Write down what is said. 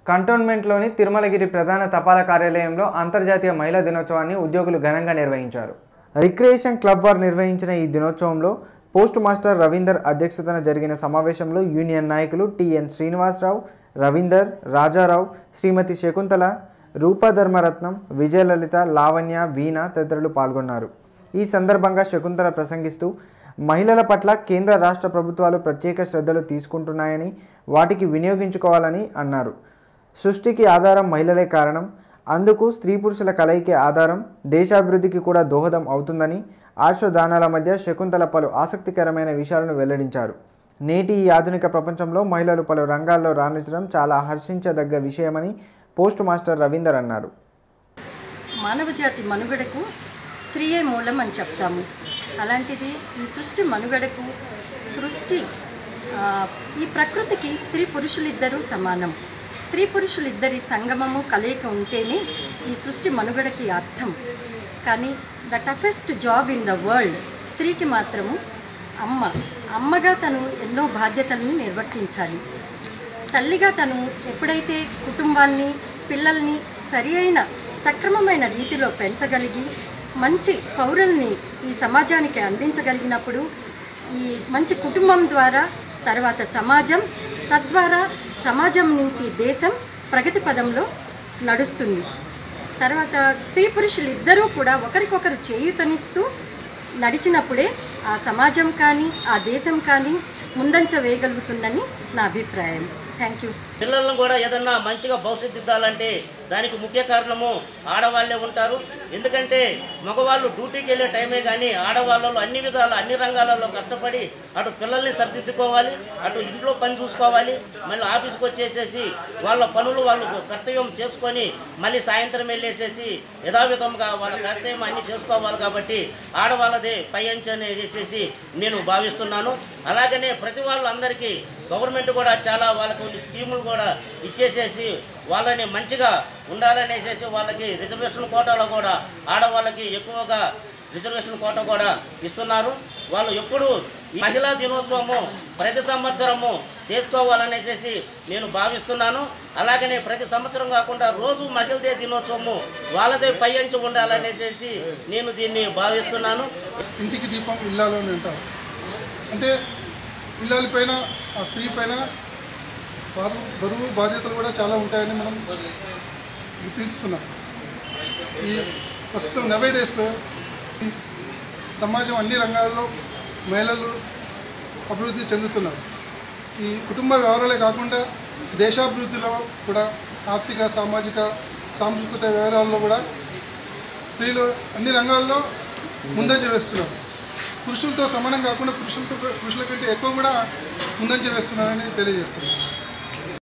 కంటోన్మెంట్లోని తిరుమలగిరి ప్రధాన తపాలా కార్యాలయంలో అంతర్జాతీయ మహిళా దినోత్సవాన్ని ఉద్యోగులు ఘనంగా నిర్వహించారు రిక్రియేషన్ క్లబ్ వారు నిర్వహించిన ఈ దినోత్సవంలో పోస్ట్ మాస్టర్ రవీందర్ అధ్యక్షతన జరిగిన సమావేశంలో యూనియన్ నాయకులు టిఎన్ శ్రీనివాసరావు రవీందర్ రాజారావు శ్రీమతి శకుంతల రూపధర్మరత్నం విజయలలిత లావణ్య వీణ తదితరులు పాల్గొన్నారు ఈ సందర్భంగా శకుంతల ప్రసంగిస్తూ మహిళల పట్ల కేంద్ర రాష్ట్ర ప్రభుత్వాలు ప్రత్యేక శ్రద్ధలు తీసుకుంటున్నాయని వాటికి వినియోగించుకోవాలని అన్నారు సృష్టికి ఆధారం మహిళలే కారణం అందుకు స్త్రీ పురుషుల కలయికే ఆధారం దేశాభివృద్ధికి కూడా దోహదం అవుతుందని ఆశ్వదానాల మధ్య శకుంతల పలు ఆసక్తికరమైన విషయాలను వెల్లడించారు నేటి ఈ ఆధునిక ప్రపంచంలో మహిళలు పలు రంగాల్లో రాణించడం చాలా హర్షించదగ్గ విషయమని పోస్ట్ మాస్టర్ రవీందర్ అన్నారు మానవజాతి మనుగడకు స్త్రీయే మూలం అని చెప్తాము అలాంటిది ఈ సృష్టి మనుగడకు సృష్టి ఆ, ఈ ప్రకృతికి స్త్రీ పురుషులిద్దరూ సమానం స్త్రీ పురుషులిద్దరి సంగమము కలయిక ఉంటేనే ఈ సృష్టి మనుగడకి అర్థం కానీ the toughest job in the world స్త్రీకి మాత్రము అమ్మ అమ్మగా తను ఎన్నో బాధ్యతల్ని నిర్వర్తించాలి తల్లిగా తను ఎప్పుడైతే కుటుంబాన్ని పిల్లల్ని సరి అయిన సక్రమమైన రీతిలో పెంచగలిగి మంచి పౌరుల్ని ఈ సమాజానికి అందించగలిగినప్పుడు ఈ మంచి కుటుంబం ద్వారా తర్వాత సమాజం తద్వారా సమాజం నుంచి దేశం ప్రగతి పదంలో నడుస్తుంది తర్వాత స్త్రీ పురుషులు ఇద్దరూ కూడా ఒకరికొకరు చేయూతనిస్తూ నడిచినప్పుడే ఆ సమాజం కానీ ఆ దేశం కానీ ముందంచ వేయగలుగుతుందని నా అభిప్రాయం థ్యాంక్ యూ పిల్లలను కూడా ఏదన్నా మంచిగా భవిష్యత్తు దిద్దాలంటే దానికి ముఖ్య కారణము ఆడవాళ్ళే ఉంటారు ఎందుకంటే మగవాళ్ళు డ్యూటీకి వెళ్ళే టైమే కానీ ఆడవాళ్ళలో అన్ని విధాల అన్ని రంగాలలో కష్టపడి అటు పిల్లల్ని సరిదిద్దుకోవాలి అటు ఇంట్లో పని చూసుకోవాలి మళ్ళీ ఆఫీస్కి వచ్చేసేసి వాళ్ళ పనులు వాళ్ళు కర్తవ్యం చేసుకొని మళ్ళీ సాయంత్రం వెళ్ళేసేసి యథావిధంగా వాళ్ళ కర్తవ్యం అన్ని చేసుకోవాలి కాబట్టి ఆడవాళ్ళదే పై అంచనా వేసేసి నేను భావిస్తున్నాను అలాగనే ప్రతి వాళ్ళు అందరికీ గవర్నమెంట్ కూడా చాలా వాళ్ళకు కొన్ని స్కీములు కూడా ఇచ్చేసేసి వాళ్ళని మంచిగా ఉండాలనేసేసి వాళ్ళకి రిజర్వేషన్ కోటాలో కూడా ఆడవాళ్ళకి ఎక్కువగా రిజర్వేషన్ కోట కూడా ఇస్తున్నారు వాళ్ళు ఎప్పుడు ఈ మహిళా దినోత్సవము ప్రతి సంవత్సరము చేసుకోవాలనేసి నేను భావిస్తున్నాను అలాగనే ప్రతి సంవత్సరం కాకుండా రోజు మహిళదే దినోత్సవము వాళ్ళదే పై అంచు ఉండాలనేసి నేను దీన్ని భావిస్తున్నాను ఇంటికి దీపం ఇల్లాలు అని అంటారు అంటే ఇల్లాల పైన ఆ స్త్రీ పైన వారు బరువు బాధ్యతలు కూడా చాలా ఉంటాయని మనం గుర్తిస్తున్నాం ఈ ప్రస్తుతం నవే డేస్ ఈ సమాజం అన్ని రంగాల్లో మహిళలు అభివృద్ధి చెందుతున్నారు ఈ కుటుంబ వ్యవహారాలే కాకుండా దేశాభివృద్ధిలో కూడా ఆర్థిక సామాజిక సాంస్కృతిక వ్యవహారాల్లో కూడా స్త్రీలు అన్ని రంగాల్లో ముందంజ వేస్తున్నారు పురుషులతో సమానం కాకుండా పురుషులతో పురుషుల కంటే ఎక్కువ కూడా ముందంజ వేస్తున్నారని తెలియజేస్తున్నారు